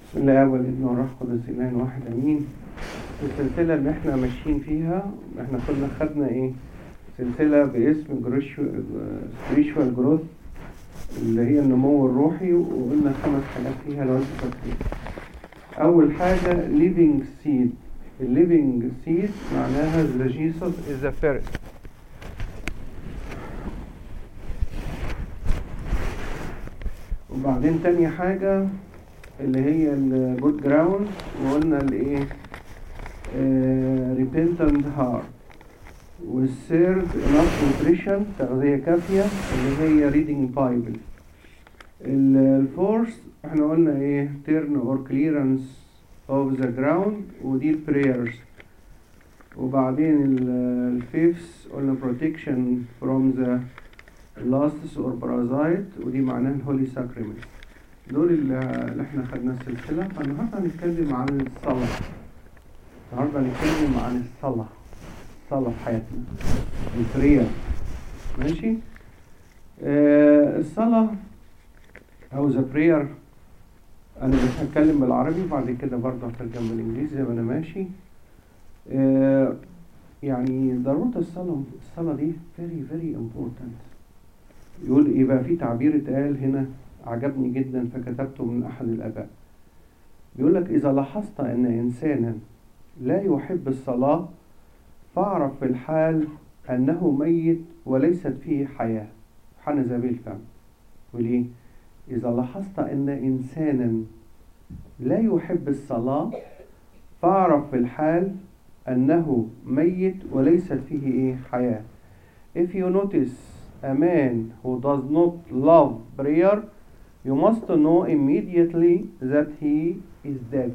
بسم الله والابن والروح القدس اله واحد امين السلسله اللي احنا ماشيين فيها احنا كنا خدنا ايه سلسله باسم spiritual جروث اللي هي النمو الروحي وقلنا خمس حاجات فيها لو انتوا فاكرين اول حاجه living seed الليفنج seed معناها the Jesus is the first وبعدين تاني حاجة اللي هي الجود جراوند وقلنا الايه ريبنتنت هارت والثيرد انف نوتريشن تغذية كافية اللي هي ريدنج بايبل الفورث احنا قلنا ايه تيرن اور كليرنس اوف ذا جراوند ودي البريرز وبعدين الفيفث قلنا بروتكشن فروم ذا لاستس اور بارازايت ودي معناها الهولي ساكرمنت دول اللي احنا خدنا السلسله فالنهارده هنتكلم عن الصلاه النهارده هنتكلم عن الصلاه الصلاه في حياتنا البرير ماشي آه الصلاه او ذا برير انا مش هتكلم بالعربي وبعد كده برضه هترجم بالانجليزي زي ما انا ماشي آه يعني ضروره الصلاه الصلاه دي very very important يقول ايه بقى في تعبير اتقال هنا عجبني جدا فكتبته من احد الاباء بيقول لك اذا لاحظت ان انسانا لا يحب الصلاه فاعرف في الحال انه ميت وليست فيه حياه حنا زبيل فهم وليه اذا لاحظت ان انسانا لا يحب الصلاه فاعرف في الحال انه ميت وليست فيه ايه حياه if you notice a man who does not love prayer, you must know immediately that he is dead.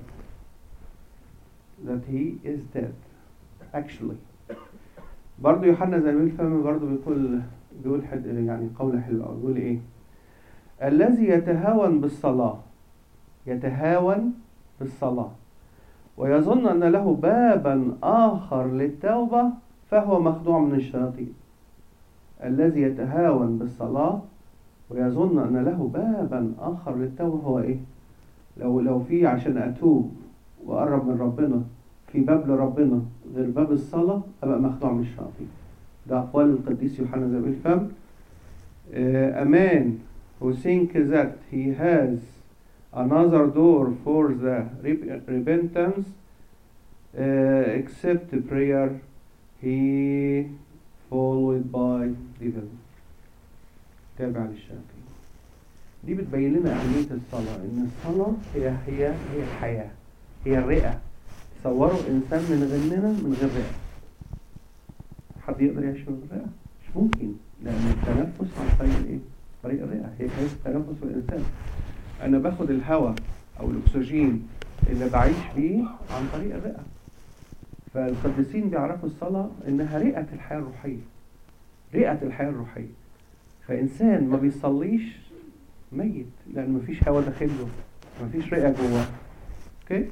That he is dead. Actually. برضه يوحنا زي ما الفم برضه بيقول بيقول حد يعني قول حلو قوي بيقول ايه؟ الذي يتهاون بالصلاة يتهاون بالصلاة ويظن أن له بابا آخر للتوبة فهو مخدوع من الشياطين. الذي يتهاون بالصلاة ويظن أن له بابا آخر للتوبة هو إيه؟ لو لو في عشان أتوب وأقرب من ربنا في باب لربنا غير باب الصلاة أبقى مخدوع من الشياطين. ده أقوال القديس يوحنا ذا الفم. A man who think that he has another door for the repentance uh, except prayer he followed by devil تابع للشياطين دي بتبين لنا أهمية الصلاة إن الصلاة هي هي هي الحياة هي الرئة تصوروا إنسان من غيرنا من غير رئة حد يقدر يعيش من غير رئة؟ مش ممكن لأن التنفس عن طريق الإيه؟ طريق الرئة هي كيف التنفس الإنسان أنا باخد الهواء أو الأكسجين اللي بعيش بيه عن طريق الرئة فالقديسين بيعرفوا الصلاة إنها رئة الحياة الروحية رئة الحياة الروحية فإنسان ما بيصليش ميت لأن مفيش هواء داخله مفيش رئة جواه أوكي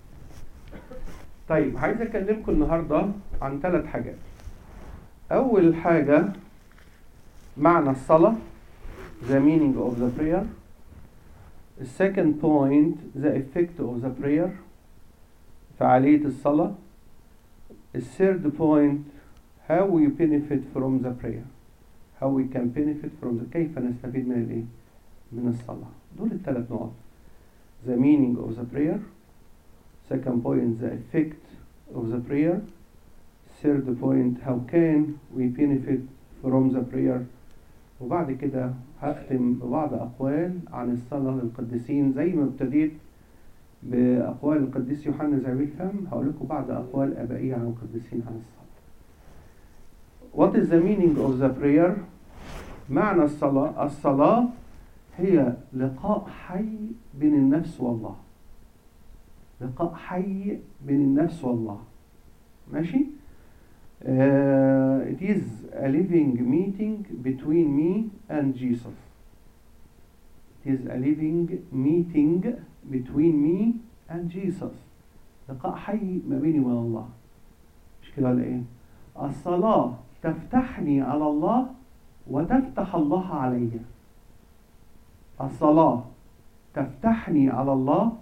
طيب عايز أكلمكم النهاردة عن ثلاث حاجات أول حاجة معنى الصلاة the meaning of the prayer the second point the effect of the prayer فعالية الصلاة The third point how we benefit from the prayer how we can benefit from the كيف نستفيد من الايه من الصلاة دول الثلاث نقط the meaning of the prayer second point the effect of the prayer third point how can we benefit from the prayer وبعد كده هختم ببعض أقوال عن الصلاة للقديسين زي ما ابتديت بأقوال القديس يوحنا زعبيل فم هقول لكم بعض أقوال آبائية عن القديسين عن الصلاة. What is the meaning of the prayer? معنى الصلاة الصلاة هي لقاء حي بين النفس والله. لقاء حي بين النفس والله. ماشي؟ Uh, it is a living meeting between me and Jesus. It is a living meeting between me and Jesus لقاء حي ما بيني وبين الله مش كده ولا ايه الصلاة تفتحني على الله وتفتح الله علي الصلاة تفتحني على الله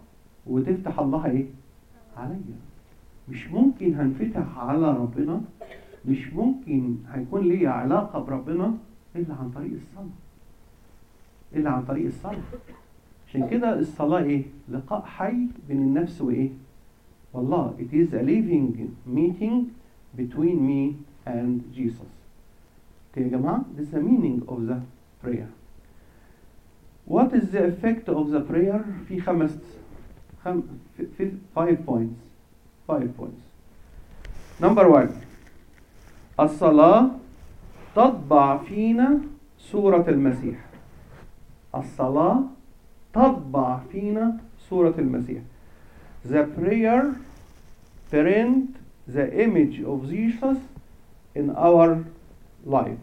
وتفتح الله ايه عليا مش ممكن هنفتح على ربنا مش ممكن هيكون لي علاقة بربنا إلا عن طريق الصلاة إلا عن طريق الصلاة عشان كده الصلاة إيه؟ لقاء حي بين النفس وإيه؟ والله it is a living meeting between me and Jesus اوكي يا جماعة this is the meaning of the prayer what is the effect of the prayer في خمس خم في, في five points five points number one الصلاة تطبع فينا صورة المسيح الصلاة تطبع فينا صورة المسيح The prayer print the image of Jesus in our life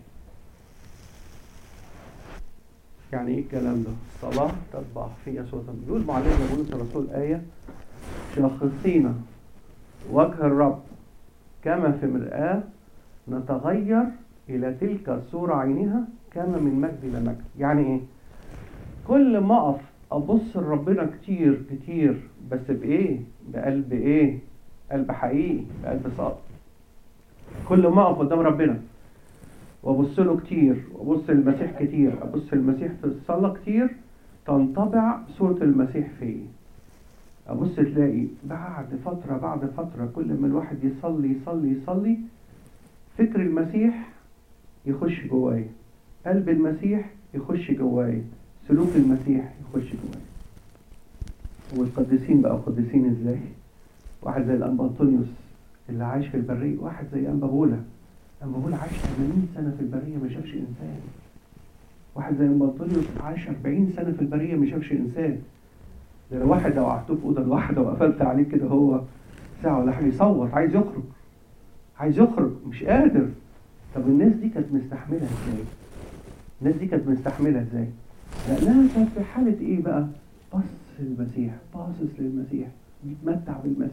يعني ايه الكلام ده؟ الصلاة تطبع فينا صورة المسيح يقول معلمنا بولس الرسول آية شاخصين وجه الرب كما في مرآة نتغير إلى تلك الصورة عينها كما من مجد إلى مجد يعني إيه؟ كل ما أقف أبص لربنا كتير كتير بس بإيه؟ بقلب إيه؟ قلب حقيقي بقلب صادق كل ما أقف قدام ربنا وأبص له كتير وأبص للمسيح كتير أبص للمسيح في الصلاة كتير تنطبع صورة المسيح فيا أبص تلاقي بعد فترة بعد فترة كل ما الواحد يصلي يصلي يصلي فكر المسيح يخش جوايا قلب المسيح يخش جوايا سلوك المسيح يخش جوايا والقديسين بقى قديسين ازاي واحد زي الانبا انطونيوس اللي عايش في البرية واحد زي انبا بولا انبا بولا عايش 80 سنة في البرية ما شافش انسان واحد زي انبا انطونيوس عايش 40 سنة في البرية ما شافش انسان ده لو واحد لو قعدته في اوضه لوحده وقفلت عليه كده هو ساعة ولا حاجة يصوت عايز يخرج عايز يخرج مش قادر طب الناس دي كانت مستحملة ازاي؟ الناس دي كانت مستحملة ازاي؟ لأنها كانت في حالة إيه بقى؟ بص للمسيح باصص للمسيح بيتمتع بالمسيح